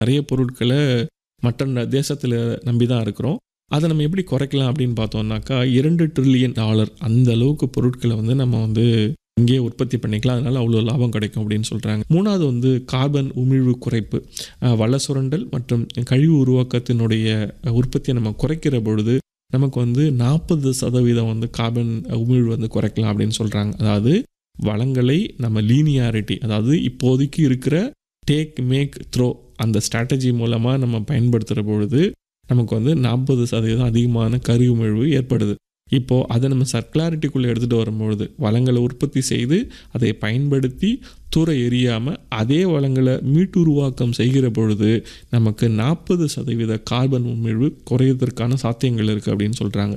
நிறைய பொருட்களை மற்ற தேசத்தில் நம்பி தான் இருக்கிறோம் அதை நம்ம எப்படி குறைக்கலாம் அப்படின்னு பார்த்தோம்னாக்கா இரண்டு ட்ரில்லியன் டாலர் அந்த அளவுக்கு பொருட்களை வந்து நம்ம வந்து இங்கேயே உற்பத்தி பண்ணிக்கலாம் அதனால அவ்வளோ லாபம் கிடைக்கும் அப்படின்னு சொல்கிறாங்க மூணாவது வந்து கார்பன் உமிழ்வு குறைப்பு அஹ், வள சுரண்டல் மற்றும் கழிவு உருவாக்கத்தினுடைய அஹ், உற்பத்தியை நம்ம குறைக்கிற பொழுது நமக்கு வந்து நாற்பது சதவீதம் வந்து கார்பன் உமிழ்வு வந்து குறைக்கலாம் அப்படின்னு சொல்கிறாங்க அதாவது வளங்களை நம்ம லீனியாரிட்டி அதாவது இப்போதைக்கு இருக்கிற டேக் மேக் த்ரோ அந்த ஸ்ட்ராட்டஜி மூலமாக நம்ம பயன்படுத்துகிற பொழுது நமக்கு வந்து நாற்பது சதவீதம் அதிகமான கரி உமிழ்வு ஏற்படுது இப்போது அதை நம்ம சர்க்குலாரிட்டிக்குள்ளே எடுத்துகிட்டு வரும்பொழுது வளங்களை உற்பத்தி செய்து அதை பயன்படுத்தி தூர எரியாமல் அதே வளங்களை மீட்டுருவாக்கம் செய்கிற பொழுது நமக்கு நாற்பது சதவீத கார்பன் உமிழ்வு குறையதற்கான சாத்தியங்கள் இருக்குது அப்படின்னு சொல்கிறாங்க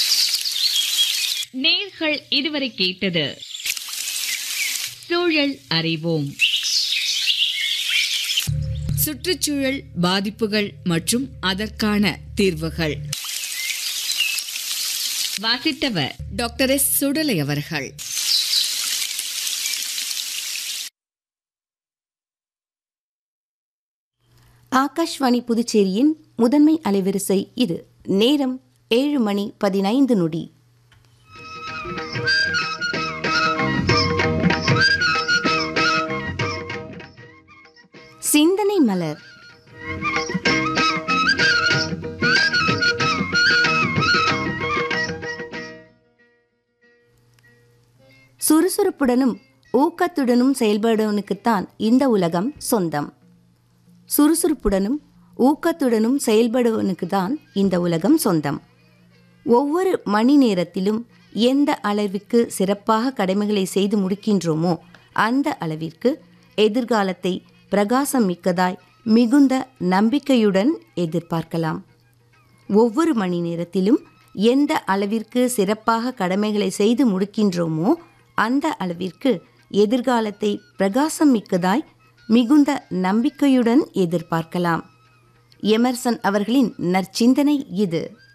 நேர்கள் இதுவரை கேட்டது சூழல் அறிவோம் சுற்றுச்சூழல் பாதிப்புகள் மற்றும் அதற்கான தீர்வுகள் வாசித்தவர் டாக்டர் எஸ் சுடலை அவர்கள் ஆகாஷ்வாணி புதுச்சேரியின் முதன்மை அலைவரிசை இது நேரம் ஏழு மணி பதினைந்து நொடி சிந்தனை மலர் சுறுசுறுப்புடனும் ஊக்கத்துடனும் செயல்படுவனுக்குத்தான் இந்த உலகம் சொந்தம் சுறுசுறுப்புடனும் ஊக்கத்துடனும் செயல்படுவனுக்கு தான் இந்த உலகம் சொந்தம் ஒவ்வொரு மணி நேரத்திலும் எந்த அளவிற்கு சிறப்பாக கடமைகளை செய்து முடிக்கின்றோமோ அந்த அளவிற்கு எதிர்காலத்தை பிரகாசம் மிக்கதாய் மிகுந்த நம்பிக்கையுடன் எதிர்பார்க்கலாம் ஒவ்வொரு மணி நேரத்திலும் எந்த அளவிற்கு சிறப்பாக கடமைகளை செய்து முடிக்கின்றோமோ அந்த அளவிற்கு எதிர்காலத்தை பிரகாசம் மிக்கதாய் மிகுந்த நம்பிக்கையுடன் எதிர்பார்க்கலாம் எமர்சன் அவர்களின் நற்சிந்தனை இது